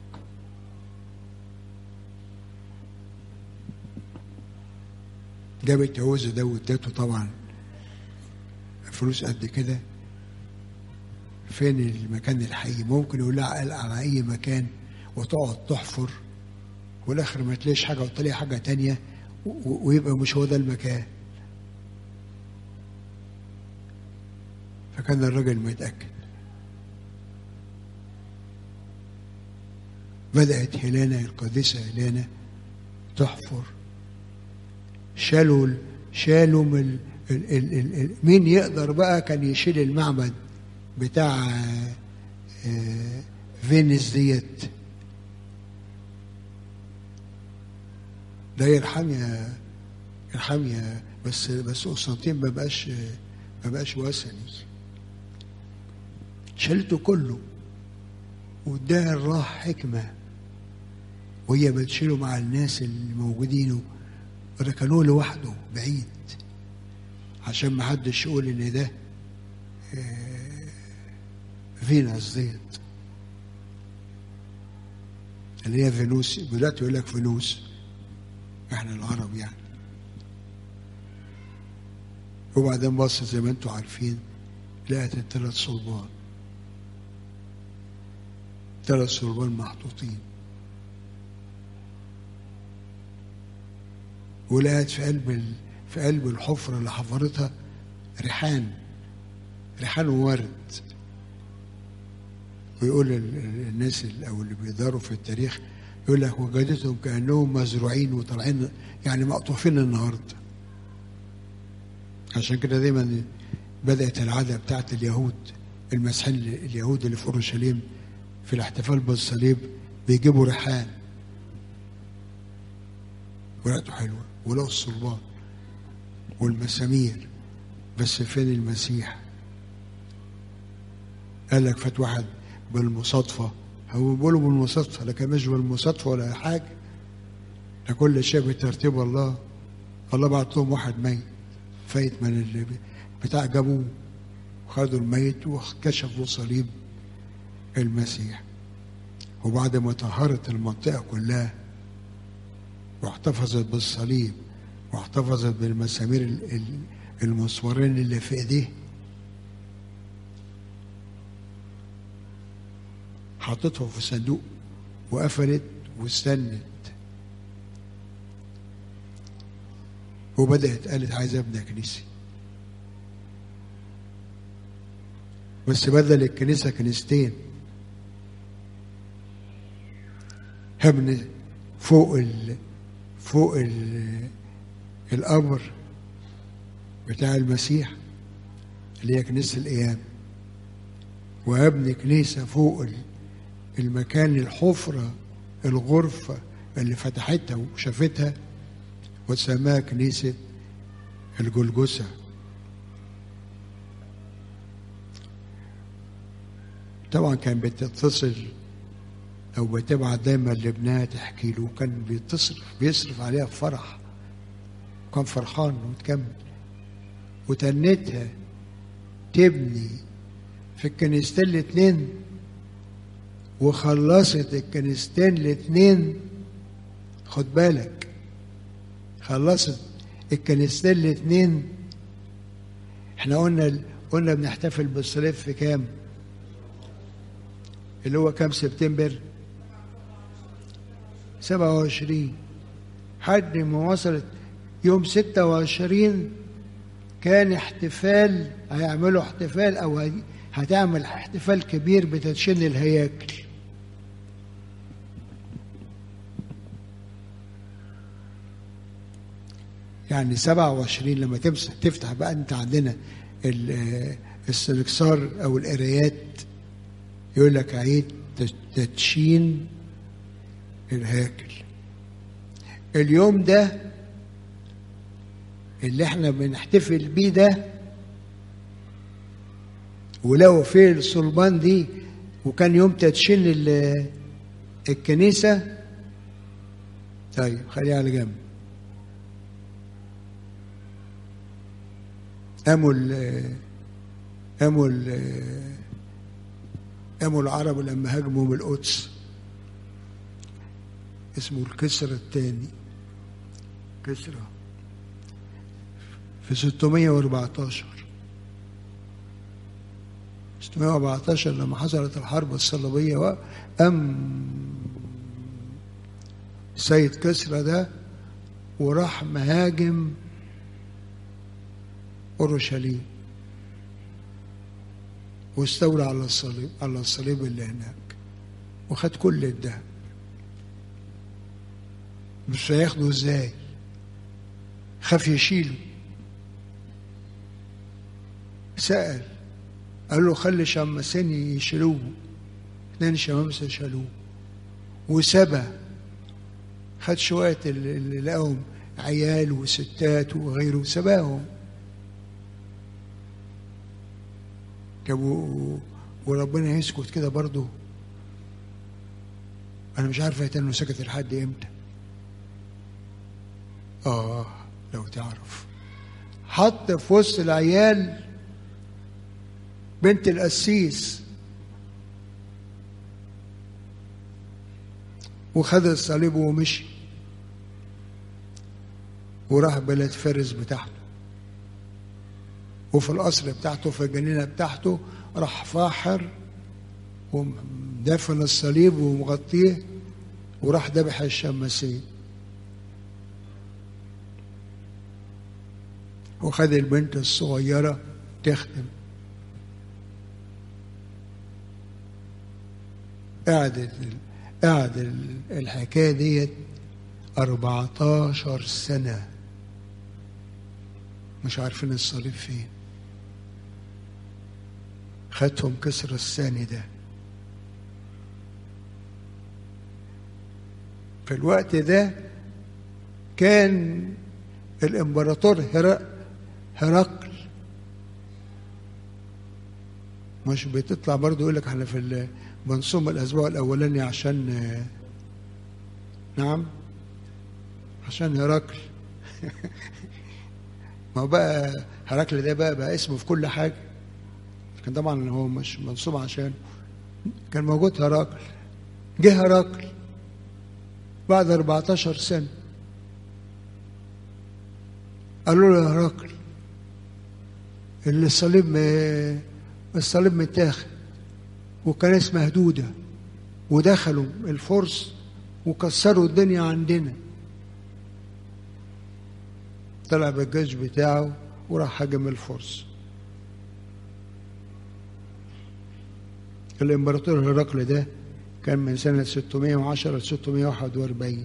جابت يهوذا ده وادته طبعا فلوس قد كده فين المكان الحقيقي ممكن يقول لها قال على اي مكان وتقعد تحفر والاخر ما تلاقيش حاجه وتلاقي حاجه تانية و- و- ويبقى مش هو ده المكان فكان الراجل متأكد بدأت هيلانا القديسة هيلانا تحفر شالوا ال- شالوا من ال ال ال ال ال مين يقدر بقى كان يشيل المعبد بتاع آه، آه، فينيس ديت ده يرحم يا يرحم يا بس بس قسطنطين ما بقاش ما بقاش وثني شلته كله واداها الراح حكمة وهي بتشيله مع الناس اللي موجودين ركنوه لوحده بعيد عشان ما حدش يقول ان ده آه، فينوس ديت اللي هي فينوس دلوقتي يقول لك فلوس احنا العرب يعني وبعدين بص زي ما انتم عارفين لقت الثلاث صلبان ثلاث صلبان محطوطين ولقت في قلب ال... في قلب الحفرة اللي حفرتها ريحان ريحان وورد ويقول ال- ال- الناس ال- او اللي بيداروا في التاريخ يقول لك وجدتهم كانهم مزروعين وطالعين يعني مقطوفين النهارده عشان كده دايما بدات العاده بتاعت اليهود المسيحيين اليهود اللي في اورشليم في الاحتفال بالصليب بيجيبوا ريحان ورقته حلوه ولو الصلبان والمسامير بس فين المسيح قال لك فات واحد بالمصادفة هو بيقولوا بالمصادفة لكن مش بالمصادفة ولا حاجة ده كل شيء بترتيب الله الله بعت لهم واحد ميت فايت من اللي بتاع جابوه وخدوا الميت وكشفوا صليب المسيح وبعد ما طهرت المنطقة كلها واحتفظت بالصليب واحتفظت بالمسامير ال- ال- المسمارين اللي في ايديه حطتهم في صندوق وقفلت واستنت وبدأت قالت عايزة ابني كنيسة بس بدل الكنيسة كنيستين هبني فوق ال فوق ال القبر بتاع المسيح اللي هي كنيسة القيام وهبني كنيسة فوق ال- المكان الحفرة الغرفة اللي فتحتها وشافتها وسماها كنيسة الجلجسة طبعا كان بتتصل او بتبعت دايما لابنها تحكي له كان بيتصرف بيصرف عليها بفرح كان فرحان وتكمل وتنتها تبني في الكنيستين الاتنين وخلصت الكنيستين الاتنين خد بالك خلصت الكنيستين الاتنين احنا قلنا قلنا بنحتفل بالصليب في كام؟ اللي هو كام سبتمبر؟ 27 حد ما وصلت يوم 26 كان احتفال هيعملوا احتفال او هي- هتعمل احتفال كبير بتدشين الهياكل يعني 27 لما تمسك تفتح بقى انت عندنا ال- السلكسار او القرايات يقول لك عيد تدشين الهياكل اليوم ده اللي احنا بنحتفل بيه ده ولو في الصلبان دي وكان يوم تدشين ال- الكنيسة طيب خليها على جنب قاموا ال- قاموا ال- قاموا العرب لما هاجموا من القدس اسمه الكسرى الثاني كسرى في 614 614 لما حصلت الحرب الصليبية قام سيد كسرى ده وراح مهاجم اورشليم واستولى على الصليب على الصليب اللي هناك وخد كل الذهب مش هياخده ازاي خاف يشيله سأل قال له خلي شمسين يشيلوه اثنين شمامسة شالوه وسبى خد شوية اللي اللي لقاهم عيال وستات وغيره سباهم جابوا وربنا يسكت كده برضه انا مش عارف يتنه سكت لحد امتى اه لو تعرف حط في وسط العيال بنت القسيس وخد الصليب ومشي وراح بلد فارس بتاعته وفي القصر بتاعته في الجنينة بتاعته راح فاحر ودفن الصليب ومغطيه وراح ذبح الشماسين وخد البنت الصغيرة تخدم قعدت قعد الحكاية ديت 14 سنة مش عارفين الصليب فين خدهم كسر الثاني ده في الوقت ده كان الامبراطور هرقل مش بتطلع برضه يقول لك احنا في بنصوم الاسبوع الاولاني عشان نعم عشان هرقل ما هو بقى هرقل ده بقى بقى اسمه في كل حاجه لكن طبعا هو مش منصوب عشان كان موجود هرقل جه هرقل بعد 14 سنة قالوا له يا هرقل اللي الصليب م- الصليب متاخد وكنائس مهدودة ودخلوا الفرس وكسروا الدنيا عندنا طلع بالجيش بتاعه وراح هاجم الفرس الامبراطور هرقل ده كان من سنة 610 ل 641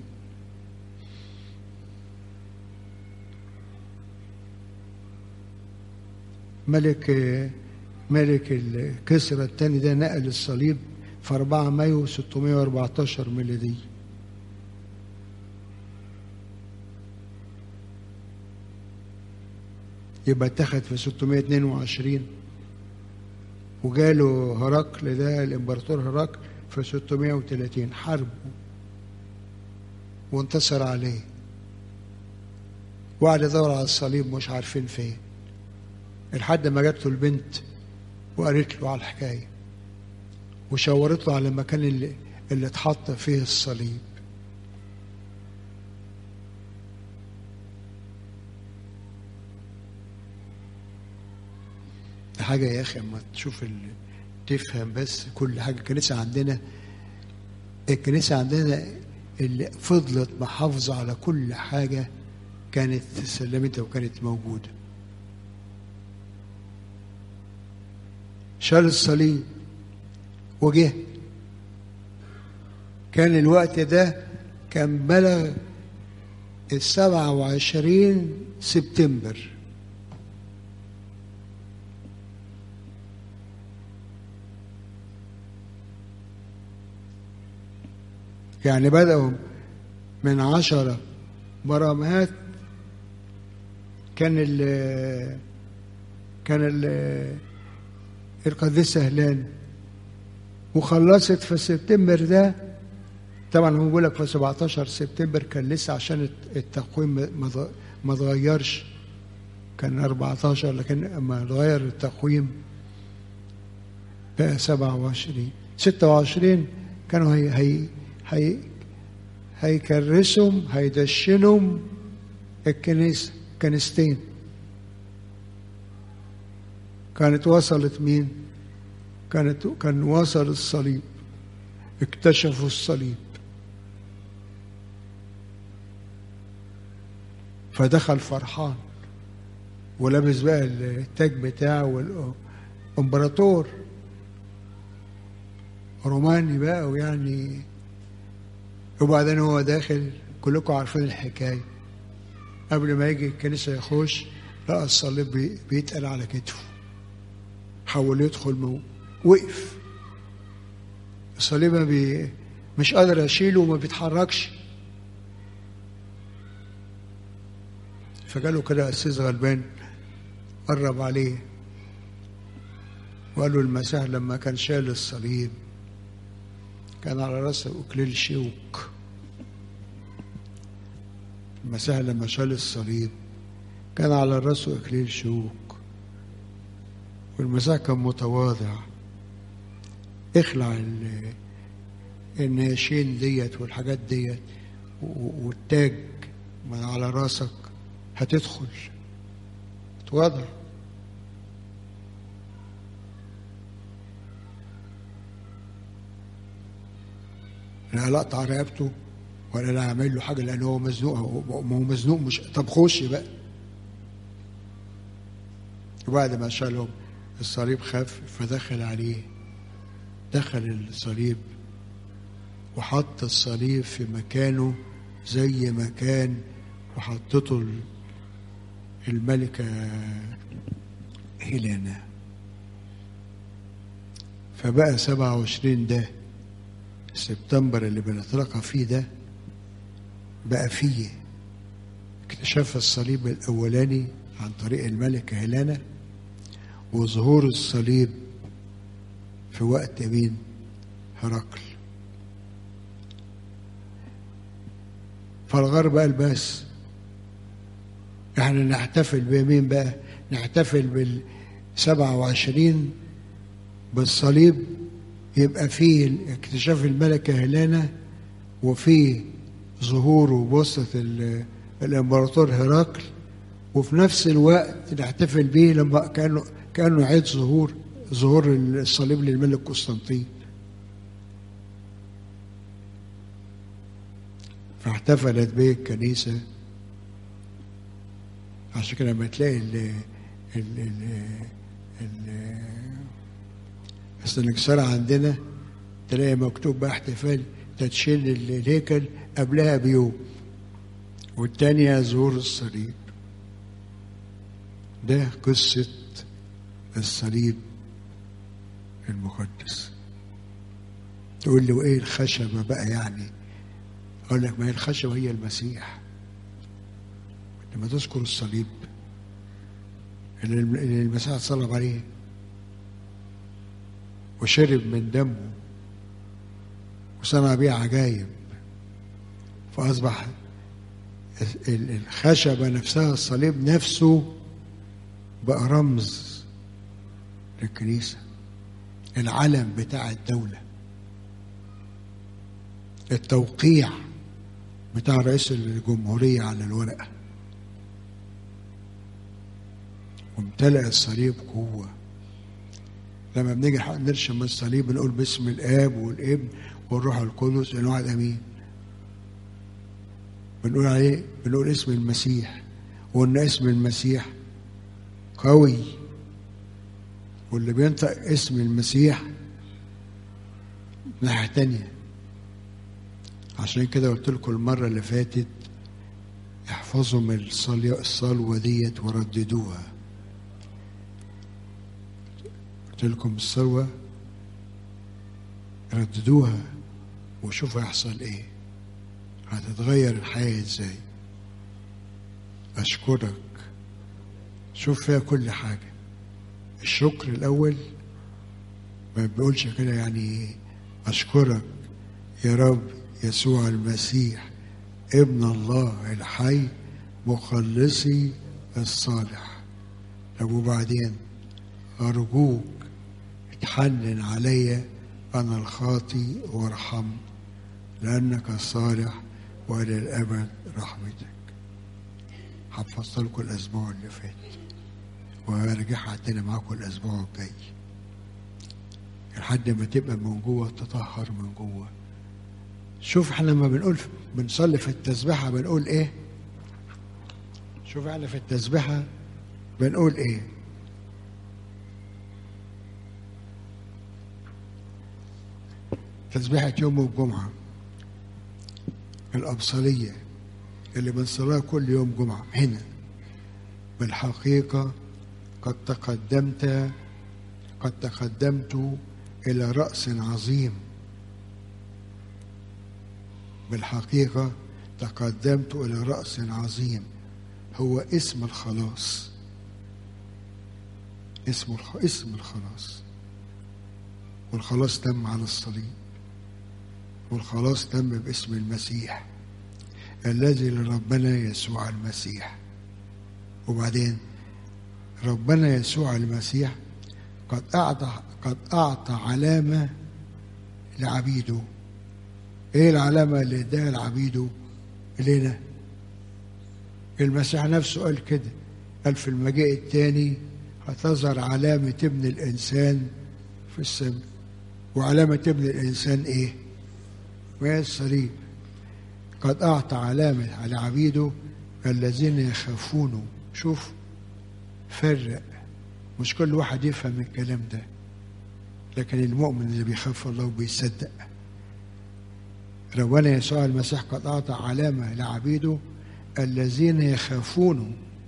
ملك ملك الكسرى الثاني ده نقل الصليب في 4 مايو 614 ميلادي يبقى اتخذ في 622 وجاله هرقل ده الامبراطور هرقل في 630 حاربه وانتصر عليه وقعد يدور على الصليب مش عارفين فين لحد ما جات له البنت وقالت له على الحكايه وشاورت له على المكان اللي اللي اتحط فيه الصليب ده حاجة يا أخي أما تشوف ال... تفهم بس كل حاجة الكنيسة عندنا الكنيسة عندنا اللي فضلت محافظة على كل حاجة كانت سلمتها وكانت موجودة شال الصليب وجه كان الوقت ده كان بلغ السبعة وعشرين سبتمبر يعني بدأوا من عشرة برامات كان ال كان ال القديسة هلال وخلصت في سبتمبر ده طبعا هو بيقول لك في 17 سبتمبر كان لسه عشان التقويم ما اتغ- ما اتغيرش كان 14 لكن اما اتغير التقويم بقى 27 26 كانوا هي هي هي هيكرسهم هيدشنهم الكنيسة كنيستين كانت وصلت مين؟ كانت كان وصل الصليب اكتشفوا الصليب فدخل فرحان ولابس بقى التاج بتاعه والامبراطور روماني بقى ويعني وبعدين هو داخل كلكم عارفين الحكايه قبل ما يجي الكنيسه يخش لقى الصليب بي- بيتقل على كتفه حاول يدخل مو وقف الصليب ما بي مش قادر اشيله وما بيتحركش فجاله كده قسيس غلبان قرب عليه وقال له المسيح لما كان شايل الصليب كان على راسه اكليل شوك المسيح لما شال الصليب كان على راسه اكليل شوك والمسيح كان متواضع اخلع ال- الناشين ديت والحاجات ديت و- والتاج من على راسك هتدخل تواضع لا لا اقطع رقبته ولا لا اعمل له حاجه لان هو مزنوق هو ما هو مزنوق مش طب خش بقى وبعد ما شالهم الصليب خف فدخل عليه دخل الصليب وحط الصليب في مكانه زي ما كان وحطته ال- الملكة هيلانا فبقى سبعة وعشرين ده سبتمبر اللي بنتلقى فيه ده بقى فيه اكتشاف الصليب الأولاني عن طريق الملكة هيلانا وظهور الصليب في وقت مين هرقل فالغرب قال بس احنا نحتفل بمين بقى نحتفل بال 27 بالصليب يبقى في اكتشاف الملكة هيلانا وفي ظهوره بوسط ال- الامبراطور هرقل وفي نفس الوقت نحتفل بيه لما كانه كانه عيد ظهور ظهور الصليب للملك قسطنطين فاحتفلت به الكنيسه عشان كده لما تلاقي ال ال ال ال السنكسار عندنا تلاقي مكتوب بقى احتفال تدشين ال- الهيكل قبلها بيوم والتانية ظهور الصليب ده قصة الصليب المقدس تقول لي وايه الخشبة بقى يعني اقول لك ما هي الخشبة هي المسيح لما تذكر الصليب اللي اللي المسيح صلب عليه وشرب من دمه وصنع بيه عجائب فأصبح ال- الخشبة نفسها الصليب نفسه بقى رمز للكنيسة العلم بتاع الدولة التوقيع بتاع رئيس الجمهورية على الورقة وامتلأ الصليب قوة لما بنيجي نرشم الصليب بنقول باسم الآب والابن والروح القدس الواحد أمين بنقول عليه بنقول اسم المسيح وإن اسم المسيح قوي واللي بينطق اسم المسيح ناحية تانية عشان كده قلت لكم المرة اللي فاتت احفظوا من الصلي- الصلوة ديت ورددوها قلت لكم الصلوة رددوها وشوفوا هيحصل ايه هتتغير الحياة ازاي اشكرك شوف فيها كل حاجة الشكر الاول ما بيقولش كده يعني اشكرك يا رب يسوع المسيح ابن الله الحي مخلصي الصالح طب وبعدين أرجوك اتحنن عليا أنا الخاطي وارحم لأنك صالح وإلى الأبد رحمتك حفظت لكم الأسبوع اللي فات وهرجعها تاني معاكم الأسبوع الجاي لحد ما تبقى من جوه تطهر من جوه شوف احنا لما بنقول بنصلي في التسبيحة بنقول ايه شوف احنا في التسبيحة بنقول ايه تسبيحة يوم الجمعة الأبصرية اللي بنصليها كل يوم جمعة هنا بالحقيقة قد تقدمت قد تقدمت إلى رأس عظيم بالحقيقة تقدمت إلى رأس عظيم هو اسم الخلاص اسم الخ... اسم الخلاص والخلاص تم على الصليب والخلاص تم باسم المسيح الذي لربنا يسوع المسيح وبعدين ربنا يسوع المسيح قد أعطى قد أعطى علامة لعبيده إيه العلامة اللي اداها لعبيده لنا المسيح نفسه قال كده قال في المجيء الثاني هتظهر علامة ابن الإنسان في السماء وعلامة ابن الإنسان إيه؟ ما هي الصليب قد أعطى علامة على عبيده الذين يخافونه شوف فرق مش كل واحد يفهم الكلام ده لكن المؤمن اللي بيخاف الله وبيصدق ربنا يسوع المسيح قد أعطى علامة لعبيده الذين يخافونه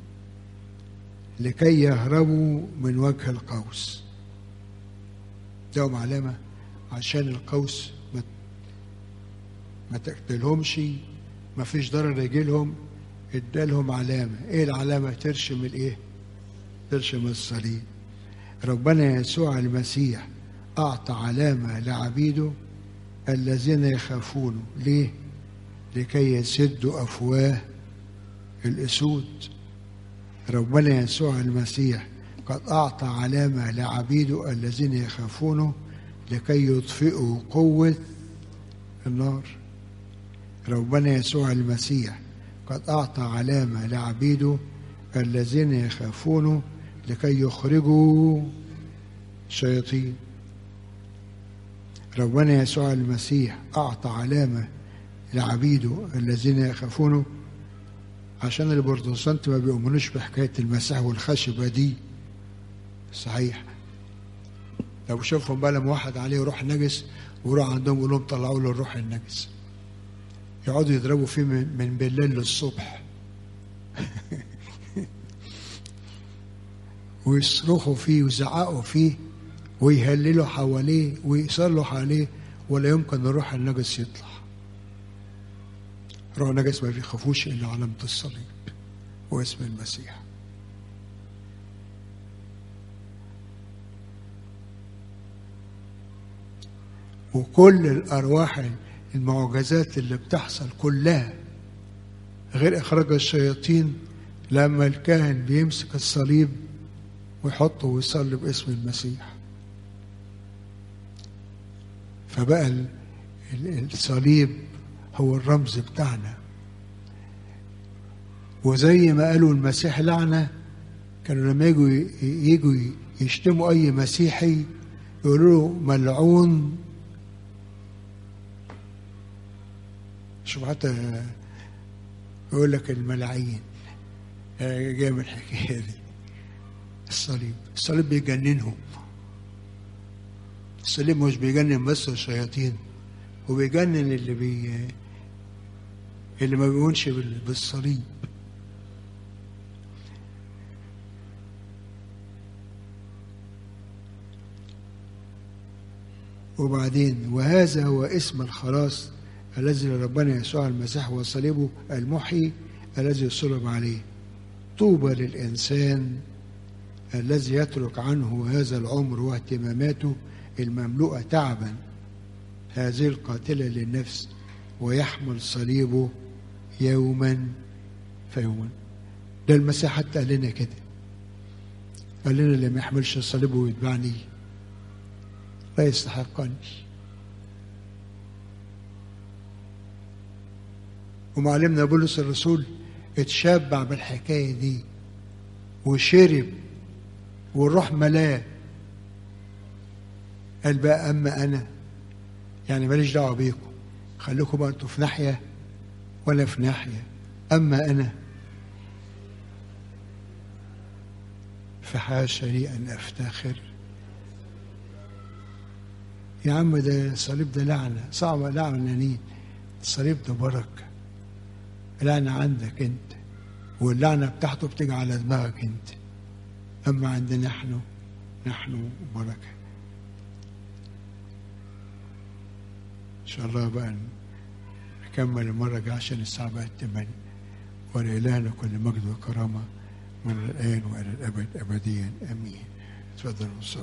لكي يهربوا من وجه القوس ده علامة عشان القوس ما ما تقتلهمش ما فيش ضرر يجي لهم ادالهم علامة ايه العلامة ترشم الايه ترشم الصليب ربنا يسوع المسيح أعطى علامة لعبيده الذين يخافونه ليه لكي يسدوا أفواه الأسود ربنا يسوع المسيح قد أعطى علامة لعبيده الذين يخافونه لكي يطفئوا قوة النار ربنا يسوع المسيح قد أعطى علامة لعبيده الذين يخافونه لكي يخرجوا الشياطين ربنا يسوع المسيح أعطى علامة لعبيده الذين يخافونه عشان البروتستانت ما بيؤمنوش بحكاية المسيح والخشبة دي صحيح لو شافهم بقى لما واحد عليه روح نجس وراح عندهم يقول لهم طلعوا له الروح النجس يقعدوا يضربوا فيه من بالليل للصبح ويصرخوا فيه ويزعقوا فيه ويهللوا حواليه ويصلوا حواليه ولا يمكن الروح النجس يطلع روح النجس ما بيخافوش الا علامة الصليب واسم المسيح وكل الارواح المعجزات اللي بتحصل كلها غير اخراج الشياطين لما الكاهن بيمسك الصليب ويحطه ويصلي باسم المسيح فبقى الصليب هو الرمز بتاعنا وزي ما قالوا المسيح لعنة كانوا لما يجوا يجوا يشتموا أي مسيحي يقولوا له ملعون شوف حتى يقول لك الملاعين جاي من الحكايه دي الصليب الصليب بيجننهم الصليب مش بيجنن بس الشياطين وبيجنن اللي بي اللي ما بيقولش بالصليب وبعدين وهذا هو اسم الخلاص الذي لربنا يسوع المسيح وصليبه المحيي الذي صلب عليه طوبى للإنسان الذي يترك عنه هذا العمر واهتماماته المملوءة تعبا هذه القاتلة للنفس ويحمل صليبه يوما فيوما ده المسيح حتى قال لنا كده قال لنا اللي ما يحملش صليبه ويتبعني لا يستحقني ومعلمنا بولس الرسول اتشبع بالحكايه دي وشرب والروح ملاه قال بقى اما انا يعني ماليش دعوه بيكم خليكم بقى انتوا في ناحيه ولا في ناحيه اما انا فحاشا لي ان افتخر يا عم ده الصليب ده لعنه صعبه لعنه نين الصليب ده بركه لعنه عندك انت واللعنه بتاعته بتيجي على دماغك انت اما عندنا نحن نحن بركه ان شاء الله بقى نكمل المره الجايه عشان الساعه بقت 8 ولإلهنا كل مجد وكرامه من الان والى الابد ابديا امين تفضلوا